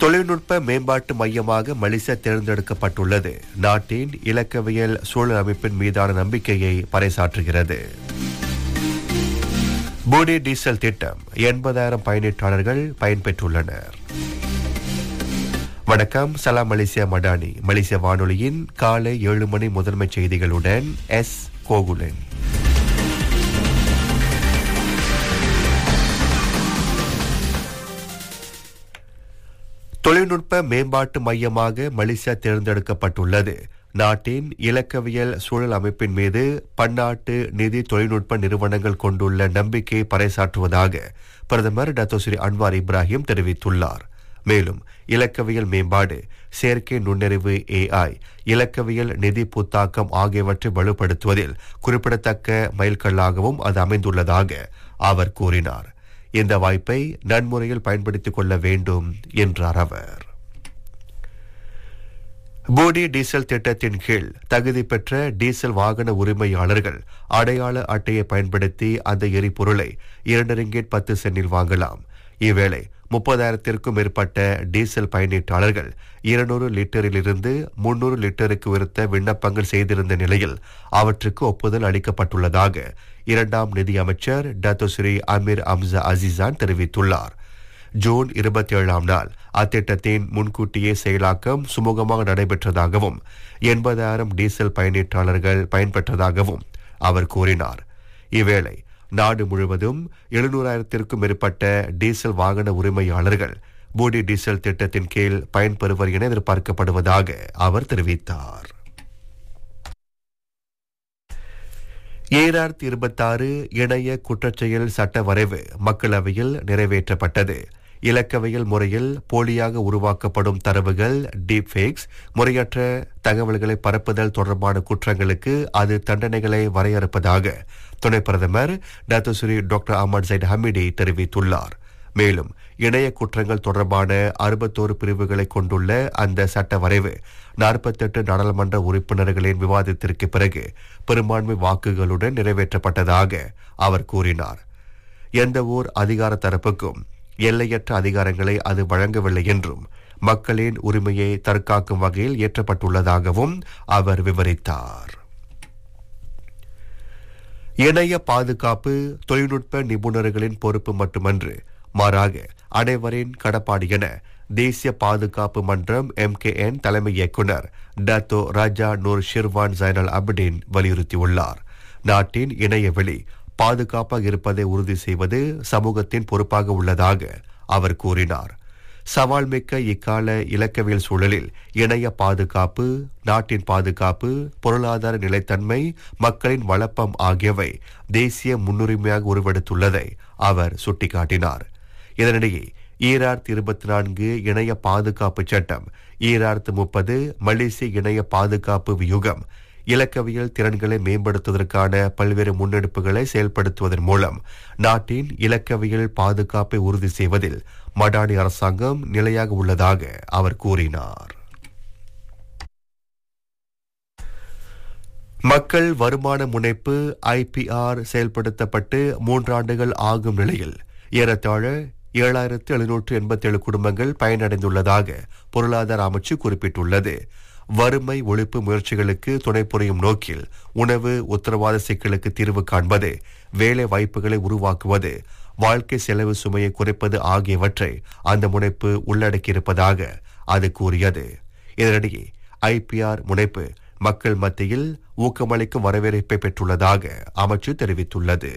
தொழில்நுட்ப மேம்பாட்டு மையமாக மலேசியா தேர்ந்தெடுக்கப்பட்டுள்ளது நாட்டின் இலக்கவியல் சூழல் அமைப்பின் மீதான நம்பிக்கையை பறைசாற்றுகிறது பூடி டீசல் திட்டம் எண்பதாயிரம் பயனீட்டாளர்கள் பயன்பெற்றுள்ளனர் வணக்கம் சலாம் மலேசியா மடானி மலேசிய வானொலியின் காலை ஏழு மணி முதன்மை செய்திகளுடன் எஸ் கோகுலன் தொழில்நுட்ப மேம்பாட்டு மையமாக மலேசியா தேர்ந்தெடுக்கப்பட்டுள்ளது நாட்டின் இலக்கவியல் சூழல் அமைப்பின் மீது பன்னாட்டு நிதி தொழில்நுட்ப நிறுவனங்கள் கொண்டுள்ள நம்பிக்கையை பறைசாற்றுவதாக பிரதமர் டத்தோஸ்ரீ அன்வார் இப்ராஹிம் தெரிவித்துள்ளார் மேலும் இலக்கவியல் மேம்பாடு செயற்கை நுண்ணறிவு ஏஐ இலக்கவியல் நிதி புத்தாக்கம் ஆகியவற்றை வலுப்படுத்துவதில் குறிப்பிடத்தக்க மைல்கல்லாகவும் அது அமைந்துள்ளதாக அவர் கூறினார் இந்த வாய்ப்பை நன்முறையில் பயன்படுத்திக் கொள்ள வேண்டும் என்றார் அவர் போடி டீசல் திட்டத்தின் கீழ் தகுதி பெற்ற டீசல் வாகன உரிமையாளர்கள் அடையாள அட்டையை பயன்படுத்தி அந்த எரிபொருளை இரண்டு ரிங்கேட் பத்து சென்னில் வாங்கலாம் இவ்வேளை முப்பதாயிரத்திற்கும் மேற்பட்ட டீசல் பயனீட்டாளர்கள் இருநூறு லிட்டரிலிருந்து முன்னூறு லிட்டருக்கு உயர்த்த விண்ணப்பங்கள் செய்திருந்த நிலையில் அவற்றுக்கு ஒப்புதல் அளிக்கப்பட்டுள்ளதாக இரண்டாம் நிதி அமைச்சர் டத்தோஸ்ரீ அமீர் அம்சா அசிசான் தெரிவித்துள்ளார் ஜூன் இருபத்தி ஏழாம் நாள் அத்திட்டத்தின் முன்கூட்டியே செயலாக்கம் சுமூகமாக நடைபெற்றதாகவும் எண்பதாயிரம் டீசல் பயனீட்டாளர்கள் பயன்பெற்றதாகவும் அவர் கூறினார் இவ்வேளை நாடு முழுவதும் எழுநூறாயிரத்திற்கும் மேற்பட்ட டீசல் வாகன உரிமையாளர்கள் பூடி டீசல் திட்டத்தின் கீழ் பயன்பெறுவர் என எதிர்பார்க்கப்படுவதாக அவர் தெரிவித்தார் ஏழாயிரத்தி இருபத்தாறு இணைய குற்றச்செயல் சட்ட வரைவு மக்களவையில் நிறைவேற்றப்பட்டது இலக்கவியல் முறையில் போலியாக உருவாக்கப்படும் தரவுகள் டீப்ஃபேக்ஸ் முறையற்ற தகவல்களை பரப்புதல் தொடர்பான குற்றங்களுக்கு அது தண்டனைகளை வரையறுப்பதாக துணை பிரதமர் Datuk Seri doctor Ahmad Zahid Hamidi தெரிவித்துள்ளார் மேலும் இணைய குற்றங்கள் தொடர்பான அறுபத்தோரு பிரிவுகளை கொண்டுள்ள அந்த சட்ட வரைவு நாற்பத்தெட்டு நாடாளுமன்ற உறுப்பினர்களின் விவாதத்திற்கு பிறகு பெரும்பான்மை வாக்குகளுடன் நிறைவேற்றப்பட்டதாக அவர் கூறினார் எந்த ஓர் அதிகார தரப்புக்கும் எல்லையற்ற அதிகாரங்களை அது வழங்கவில்லை என்றும் மக்களின் உரிமையை தற்காக்கும் வகையில் ஏற்றப்பட்டுள்ளதாகவும் அவர் விவரித்தார் இணைய பாதுகாப்பு தொழில்நுட்ப நிபுணர்களின் பொறுப்பு மட்டுமன்று மாறாக அனைவரின் கடப்பாடு என தேசிய பாதுகாப்பு மன்றம் எம்கேஎன் தலைமை இயக்குனர் டத்தோ ராஜா நூர் ஷிர்வான் ஜைனல் அபடின் வலியுறுத்தியுள்ளார் நாட்டின் இணையவெளி பாதுகாப்பாக இருப்பதை உறுதி செய்வது சமூகத்தின் பொறுப்பாக உள்ளதாக அவர் கூறினார் சவால் மிக்க இக்கால இலக்கவியல் சூழலில் இணைய பாதுகாப்பு நாட்டின் பாதுகாப்பு பொருளாதார நிலைத்தன்மை மக்களின் வளப்பம் ஆகியவை தேசிய முன்னுரிமையாக உருவெடுத்துள்ளதை அவர் சுட்டிக்காட்டினார் இதனிடையே ஈராயிரத்தி இருபத்தி நான்கு இணைய பாதுகாப்பு சட்டம் ஈராயிரத்து முப்பது மலேசிய இணைய பாதுகாப்பு வியூகம் இலக்கவியல் திறன்களை மேம்படுத்துவதற்கான பல்வேறு முன்னெடுப்புகளை செயல்படுத்துவதன் மூலம் நாட்டின் இலக்கவியல் பாதுகாப்பை உறுதி செய்வதில் மடானி அரசாங்கம் நிலையாக உள்ளதாக அவர் கூறினார் மக்கள் வருமான முனைப்பு ஐபிஆர் செயல்படுத்தப்பட்டு மூன்றாண்டுகள் ஆகும் நிலையில் ஏறத்தாழ ஏழாயிரத்து எழுநூற்று எண்பத்தி ஏழு குடும்பங்கள் பயனடைந்துள்ளதாக பொருளாதார அமைச்சு குறிப்பிட்டுள்ளது வறுமை ஒழிப்பு முயற்சிகளுக்கு துணை புரியும் நோக்கில் உணவு உத்தரவாத சிக்கலுக்கு தீர்வு காண்பது வேலை வாய்ப்புகளை உருவாக்குவது வாழ்க்கை செலவு சுமையை குறைப்பது ஆகியவற்றை அந்த முனைப்பு உள்ளடக்கியிருப்பதாக அது கூறியது இதனிடையே ஐபிஆர் முனைப்பு மக்கள் மத்தியில் ஊக்கமளிக்கும் வரவேற்பை பெற்றுள்ளதாக அமைச்சு தெரிவித்துள்ளது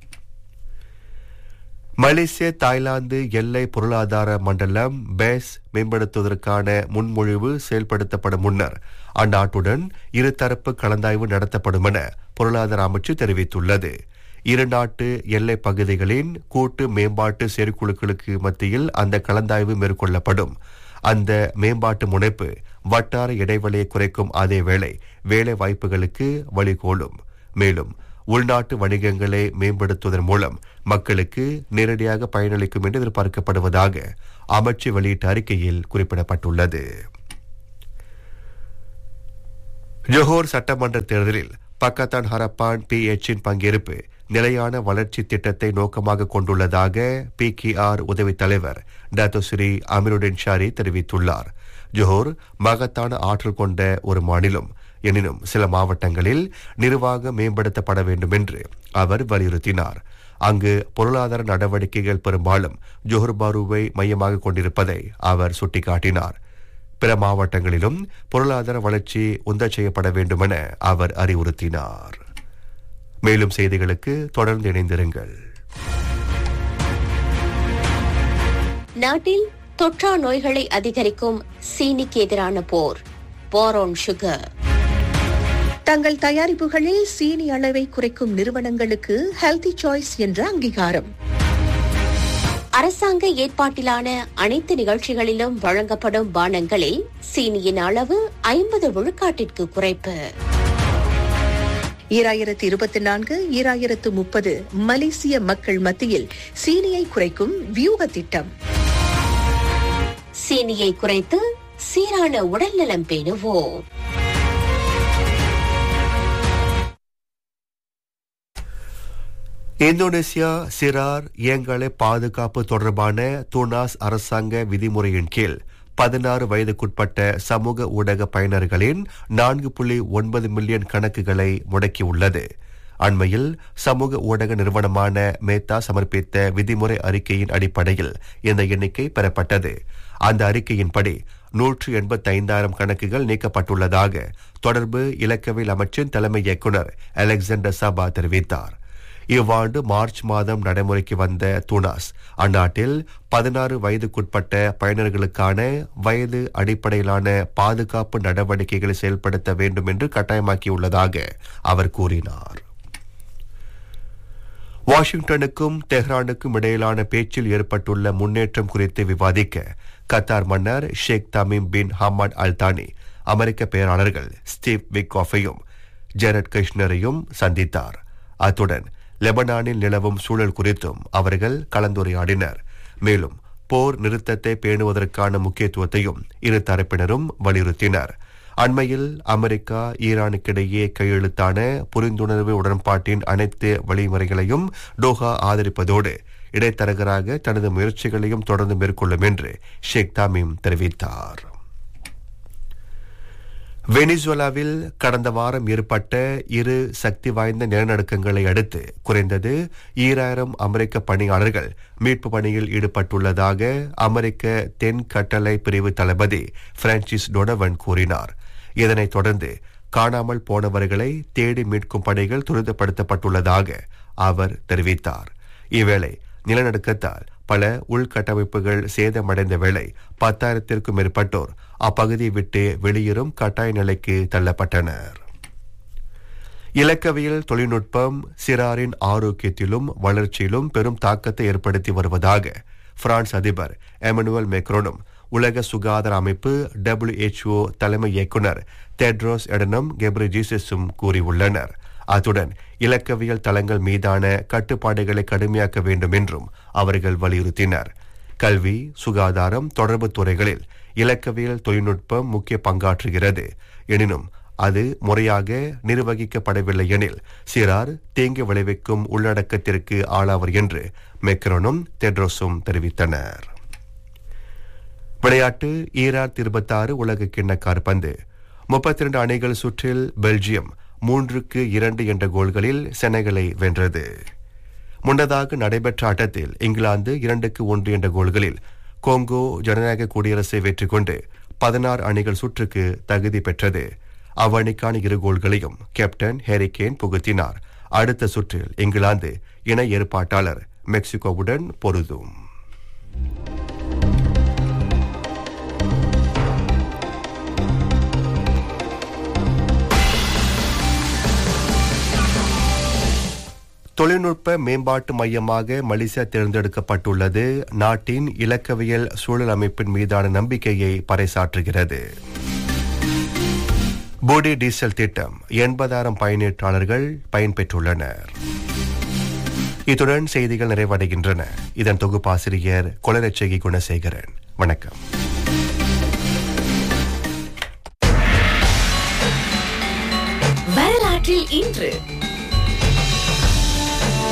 மலேசிய தாய்லாந்து எல்லை பொருளாதார மண்டலம் பேஸ் மேம்படுத்துவதற்கான முன்மொழிவு செயல்படுத்தப்படும் முன்னர் அந்நாட்டுடன் இருதரப்பு கலந்தாய்வு நடத்தப்படும் என பொருளாதார அமைச்சு தெரிவித்துள்ளது இரு நாட்டு எல்லை பகுதிகளின் கூட்டு மேம்பாட்டு செயற்குழுக்களுக்கு மத்தியில் அந்த கலந்தாய்வு மேற்கொள்ளப்படும் அந்த மேம்பாட்டு முனைப்பு வட்டார இடைவெளியை குறைக்கும் அதே வேளை வேலை வாய்ப்புகளுக்கு வழிகோலும் மேலும் உள்நாட்டு வணிகங்களை மேம்படுத்துவதன் மூலம் மக்களுக்கு நேரடியாக பயனளிக்கும் என்று எதிர்பார்க்கப்படுவதாக அமைச்சு வெளியிட்ட அறிக்கையில் குறிப்பிடப்பட்டுள்ளது ஜோஹோர் சட்டமன்ற தேர்தலில் பக்கத்தான் ஹரப்பான் பி எச்சின் பங்கேற்பு நிலையான வளர்ச்சி திட்டத்தை நோக்கமாக கொண்டுள்ளதாக பிகேஆர் உதவித் தலைவர் டாக்டர் ஸ்ரீ அமீருddin ஷாரி தெரிவித்துள்ளார் ஜோஹர் மகத்தான ஆற்றல் கொண்ட ஒரு மாநிலம் எனினும் சில மாவட்டங்களில் நிர்வாகம் மேம்படுத்தப்பட வேண்டும் என்று அவர் வலியுறுத்தினார் அங்கு பொருளாதார நடவடிக்கைகள் பெரும்பாலும் ஜோஹர் பாருவை மையமாக கொண்டிருப்பதை அவர் சுட்டிக்காட்டினார் பிற மாவட்டங்களிலும் பொருளாதார வளர்ச்சி உந்தச் செய்யப்பட வேண்டுமென அவர் அறிவுறுத்தினார் மேலும் செய்திகளுக்கு தொடர்ந்து இணைந்திருங்கள் நாட்டில் தொற்றா நோய்களை அதிகரிக்கும் சீனிக்கு எதிரான போர் போரோன் சுகர் தங்கள் தயாரிப்புகளில் சீனி அளவை குறைக்கும் நிறுவனங்களுக்கு ஹெல்தி சாய்ஸ் என்ற அங்கீகாரம் அரசாங்க ஏற்பாட்டிலான அனைத்து நிகழ்ச்சிகளிலும் வழங்கப்படும் பானங்களில் சீனியின் அளவு ஐம்பது விழுக்காட்டிற்கு குறைப்பு ஈராயிரத்து இருபத்தி நான்கு ஈராயிரத்து முப்பது மலேசிய மக்கள் மத்தியில் சீனியை குறைக்கும் வியூக திட்டம் சீனியை குறைத்து சீரான உடல்நலம் பேணுவோம் இந்தோனேசியா சிறார் இயங்கலை பாதுகாப்பு தொடர்பான துனாஸ் அரசாங்க விதிமுறையின் கீழ் பதினாறு வயதுக்குட்பட்ட சமூக ஊடக பயனர்களின் நான்கு புள்ளி ஒன்பது மில்லியன் கணக்குகளை முடக்கியுள்ளது அண்மையில் சமூக ஊடக நிறுவனமான மேத்தா சமர்ப்பித்த விதிமுறை அறிக்கையின் அடிப்படையில் இந்த எண்ணிக்கை பெறப்பட்டது அந்த அறிக்கையின்படி நூற்று எண்பத்தைந்தாயிரம் கணக்குகள் நீக்கப்பட்டுள்ளதாக தொடர்பு இலக்கவியல் அமைச்சின் தலைமை இயக்குநர் அலெக்சாண்டர் சபா தெரிவித்தார் இவ்வாண்டு மார்ச் மாதம் நடைமுறைக்கு வந்த துனாஸ் அந்நாட்டில் பதினாறு வயதுக்குட்பட்ட பயனர்களுக்கான வயது அடிப்படையிலான பாதுகாப்பு நடவடிக்கைகளை செயல்படுத்த வேண்டும் என்று கட்டாயமாக்கியுள்ளதாக அவர் கூறினார் வாஷிங்டனுக்கும் தெஹ்ரானுக்கும் இடையிலான பேச்சில் ஏற்பட்டுள்ள முன்னேற்றம் குறித்து விவாதிக்க கத்தார் மன்னர் Sheikh Tamim bin Hamad Al Thani அமெரிக்க பேராளர்கள் ஸ்டீவ் விக்காஃபையும் ஜெரட் கிருஷ்ணரையும் சந்தித்தார் அத்துடன் லெபனானில் நிலவும் சூழல் குறித்தும் அவர்கள் கலந்துரையாடினர் மேலும் போர் நிறுத்தத்தை பேணுவதற்கான முக்கியத்துவத்தையும் இரு தரப்பினரும் வலியுறுத்தினர் அண்மையில் அமெரிக்கா ஈரானுக்கிடையே கையெழுத்தான புரிந்துணர்வு உடன்பாட்டின் அனைத்து வழிமுறைகளையும் டோஹா ஆதரிப்பதோடு இடைத்தரகராக தனது முயற்சிகளையும் தொடர்ந்து மேற்கொள்ளும் என்று ஷேக் தாமீம் தெரிவித்தார் வெனிசுவேலாவில் கடந்த வாரம் ஏற்பட்ட இரு சக்தி வாய்ந்த நிலநடுக்கங்களை அடுத்து குறைந்தது ஈராயிரம் அமெரிக்க பணியாளர்கள் மீட்பு பணியில் ஈடுபட்டுள்ளதாக அமெரிக்க தென் கட்டளை பிரிவு தளபதி பிரான்சிஸ் டொனவன் கூறினார் இதனைத் தொடர்ந்து காணாமல் போனவர்களை தேடி மீட்கும் பணிகள் துரிதப்படுத்தப்பட்டுள்ளதாக அவர் தெரிவித்தார் இவ்வேளை நிலநடுக்கத்தால் பல உள்கட்டமைப்புகள் சேதமடைந்த வேளை பத்தாயிரத்திற்கும் மேற்பட்டோர் அப்பகுதியை விட்டு வெளியேறும் கட்டாய நிலைக்கு தள்ளப்பட்டனர் இலக்கவியல் தொழில்நுட்பம் சிறாரின் ஆரோக்கியத்திலும் வளர்ச்சியிலும் பெரும் தாக்கத்தை ஏற்படுத்தி வருவதாக பிரான்ஸ் அதிபர் எமனுவல் மேக்ரோனும் உலக சுகாதார அமைப்பு டபிள்யூஎச்ஓ தலைமை இயக்குனர் தெட்ரோஸ் எடனம் கெப்ரிஜிசஸும் கூறியுள்ளனர் அத்துடன் இலக்கவியல் தளங்கள் மீதான கட்டுப்பாடுகளை கடுமையாக்க வேண்டும் என்றும் அவர்கள் வலியுறுத்தினர் கல்வி சுகாதாரம் தொடர்பு துறைகளில் இலக்கவியல் தொழில்நுட்பம் முக்கிய பங்காற்றுகிறது எனினும் அது முறையாக நிர்வகிக்கப்படவில்லை எனில் சிறார் தீங்கு விளைவிக்கும் உள்ளடக்கத்திற்கு ஆளாவர் என்று மெக்ரோனும் தெட்ரோஸும் தெரிவித்தனர் விளையாட்டு ஈரார் இருபத்தாறு உலக கிண்ண காற்பந்து முப்பத்தி இரண்டு அணிகள் சுற்றில் பெல்ஜியம் மூன்றுக்கு இரண்டு என்ற கோல்களில் செனகலை வென்றது முன்னதாக நடைபெற்ற ஆட்டத்தில் இங்கிலாந்து இரண்டுக்கு ஒன்று என்ற கோல்களில் கோங்கோ ஜனநாயக குடியரசை வெற்றி கொண்டு பதினாறு அணிகள் சுற்றுக்கு தகுதி பெற்றது அவ்வணிக்கான இரு கோல்களையும் கேப்டன் ஹேரிகேன் புகுத்தினார் அடுத்த சுற்றில் இங்கிலாந்து இணை ஏற்பாட்டாளர் மெக்சிகோவுடன் பொருதும் தொழில்நுட்ப மேம்பாட்டு மையமாக மலேசியா தேர்ந்தெடுக்கப்பட்டுள்ளது நாட்டின் இலக்கவியல் சூழல் அமைப்பின் மீதான நம்பிக்கையை பறைசாற்றுகிறது போடி டீசல் திட்டம் எண்பதாயிரம் பயனீட்டாளர்கள் பயன்பெற்றுள்ளனர் இத்துடன் செய்திகள் நிறைவடைகின்றன இதன் தொகுப்பாசிரியர் கொலரட்சகி குணசேகரன் வணக்கம் வரலாற்றில் இன்று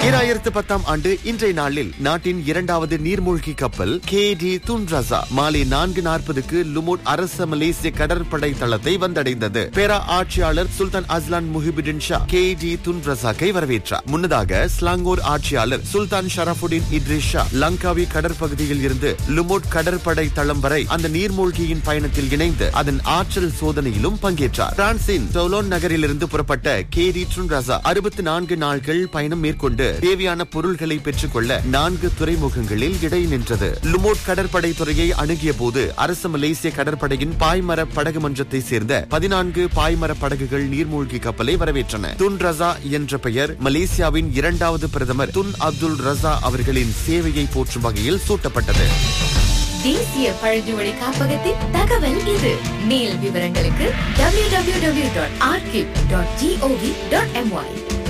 ஈராயிரத்து பத்தாம் ஆண்டு இன்றைய நாளில் நாட்டின் இரண்டாவது நீர்மூழ்கி கப்பல் கே டி துன்ரசா மாலை நான்கு நாற்பதுக்கு லுமோட் அரச மலேசிய கடற்படை தளத்தை வந்தடைந்தது பேரா ஆட்சியாளர் Sultan Azlan Muhibbuddin Shah K D துன்ரசாக்கை வரவேற்றார் முன்னதாக ஸ்லாங்கூர் ஆட்சியாளர் சுல்தான் ஷரஃபுடின் இட்ரிஸ் ஷா லங்காவி கடற்பகுதியில் இருந்து லுமோட் கடற்படை தளம் வரை அந்த நீர்மூழ்கியின் பயணத்தில் இணைந்து அதன் ஆற்றல் சோதனையிலும் பங்கேற்றார் பிரான்சின் டோலோன் நகரிலிருந்து புறப்பட்ட கே டி ட்ருன்ரசா அறுபத்தி நான்கு நாட்கள் பயணம் மேற்கொண்டு தேவையான பொருள்களை பெற்றுக்கொள்ள நான்கு துறைமுகங்களில் இடை நின்றது லுமோட் கடற்படை துறையை அணுகிய போது அரசு மலேசிய கடற்படையின் பாய்மர படகு மன்றத்தை சேர்ந்த பதினான்கு பாய்மர படகுகள் நீர்மூழ்கி கப்பலை வரவேற்றன துன் ரசா என்ற பெயர் மலேசியாவின் இரண்டாவது பிரதமர் துன் அப்துல் ரசா அவர்களின் சேவையை போற்றும் வகையில் சூட்டப்பட்டது தேசிய பழங்குடி காப்பகத்தின் தகவல் இது மேல் விவரங்களுக்கு www.archive.gov.my